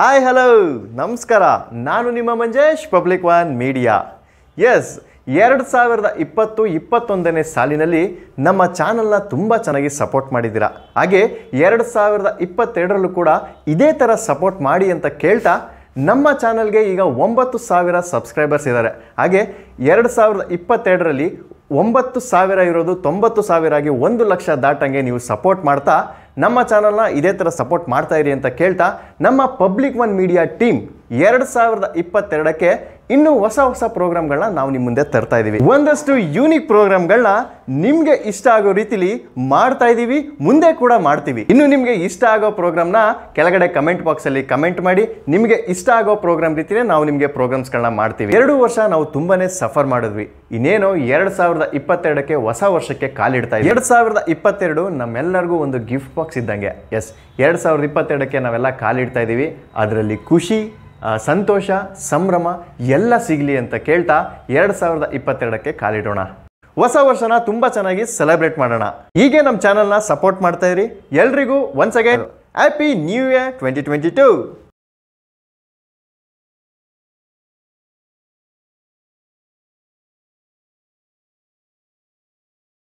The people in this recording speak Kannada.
ಹಾಯ್ ಹಲೋ ನಮಸ್ಕಾರ ನಾನು ನಿಮ್ಮ ಮಂಜೇಶ್ ಪಬ್ಲಿಕ್ ಒನ್ ಮೀಡಿಯಾ ಎಸ್ ಎರಡು ಸಾವಿರದ ಇಪ್ಪತ್ತು ಇಪ್ಪತ್ತೊಂದನೇ ಸಾಲಿನಲ್ಲಿ ನಮ್ಮ ಚಾನಲ್ನ ತುಂಬ ಚೆನ್ನಾಗಿ ಸಪೋರ್ಟ್ ಮಾಡಿದ್ದೀರಾ ಹಾಗೆ ಎರಡು ಸಾವಿರದ ಇಪ್ಪತ್ತೆರಡರಲ್ಲೂ ಕೂಡ ಇದೇ ಥರ ಸಪೋರ್ಟ್ ಮಾಡಿ ಅಂತ ಕೇಳ್ತಾ ನಮ್ಮ ಚಾನಲ್ಗೆ ಈಗ ಒಂಬತ್ತು ಸಾವಿರ ಸಬ್ಸ್ಕ್ರೈಬರ್ಸ್ ಇದ್ದಾರೆ ಹಾಗೆ ಎರಡು ಸಾವಿರದ ಇಪ್ಪತ್ತೆರಡರಲ್ಲಿ ಒಂಬತ್ತು ಸಾವಿರ ಇರೋದು ತೊಂಬತ್ತು ಸಾವಿರ ಆಗಿ ಒಂದು ಲಕ್ಷ ದಾಟಂಗೆ ನೀವು ಸಪೋರ್ಟ್ ಮಾಡ್ತಾ ನಮ್ಮ ಚಾನಲ್ನ ಇದೇ ಥರ ಸಪೋರ್ಟ್ ಮಾಡ್ತಾ ಇರಿ ಅಂತ ಕೇಳ್ತಾ ನಮ್ಮ ಪಬ್ಲಿಕ್ ಒನ್ ಮೀಡಿಯಾ ಟೀಮ್ ಎರಡು ಸಾವಿರದ ಇಪ್ಪತ್ತೆರಡಕ್ಕೆ ಇನ್ನೂ ಹೊಸ ಹೊಸ ಪ್ರೋಗ್ರಾಮ್ಗಳನ್ನ ನಾವು ನಿಮ್ಮ ಮುಂದೆ ತರ್ತಾ ಇದ್ದೀವಿ ಒಂದಷ್ಟು ಯೂನಿಕ್ ಪ್ರೋಗ್ರಾಮ್ಗಳನ್ನ ನಿಮಗೆ ಇಷ್ಟ ಆಗೋ ರೀತಿಲಿ ಮಾಡ್ತಾ ಇದ್ದೀವಿ ಮುಂದೆ ಕೂಡ ಮಾಡ್ತೀವಿ ಇನ್ನು ನಿಮಗೆ ಇಷ್ಟ ಆಗೋ ಪ್ರೋಗ್ರಾಮ್ನ ಕೆಳಗಡೆ ಕಮೆಂಟ್ ಬಾಕ್ಸಲ್ಲಿ ಕಮೆಂಟ್ ಮಾಡಿ ನಿಮಗೆ ಇಷ್ಟ ಆಗೋ ಪ್ರೋಗ್ರಾಮ್ ರೀತಿಯೇ ನಾವು ನಿಮಗೆ ಪ್ರೋಗ್ರಾಮ್ಸ್ಗಳನ್ನ ಮಾಡ್ತೀವಿ ಎರಡು ವರ್ಷ ನಾವು ತುಂಬಾನೇ ಸಫರ್ ಮಾಡಿದ್ವಿ ಇನ್ನೇನು ಎರಡು ಸಾವಿರದ ಇಪ್ಪತ್ತೆರಡಕ್ಕೆ ಹೊಸ ವರ್ಷಕ್ಕೆ ಕಾಲಿಡ್ತಾ ಇದ್ದೀವಿ ಎರಡು ಸಾವಿರದ ಇಪ್ಪತ್ತೆರಡು ನಮ್ಮೆಲ್ಲರಿಗೂ ಒಂದು ಗಿಫ್ಟ್ ಬಾಕ್ಸ್ ಇದ್ದಂಗೆ ಎಸ್ ಎರಡು ಸಾವಿರದ ಇಪ್ಪತ್ತೆರಡಕ್ಕೆ ನಾವೆಲ್ಲ ಕಾಲಿಡ್ತಾ ಇದ್ದೀವಿ ಅದರಲ್ಲಿ ಖುಷಿ ಆ, ಸಂತೋಷ ಸಂಭ್ರಮ ಎಲ್ಲ ಸಿಗಲಿ ಅಂತ ಕೇಳ್ತಾ ಎರಡು ಸಾವಿರದ ಇಪ್ಪತ್ತೆರಡಕ್ಕೆ ಕಾಲಿಡೋಣ ಹೊಸ ವರ್ಷನ ತುಂಬ ಚೆನ್ನಾಗಿ ಸೆಲೆಬ್ರೇಟ್ ಮಾಡೋಣ ಹೀಗೆ ನಮ್ಮ ಚಾನಲ್ನ ಸಪೋರ್ಟ್ ಮಾಡ್ತಾ ಇರಿ ಎಲ್ರಿಗೂ once again happy new year twenty twenty two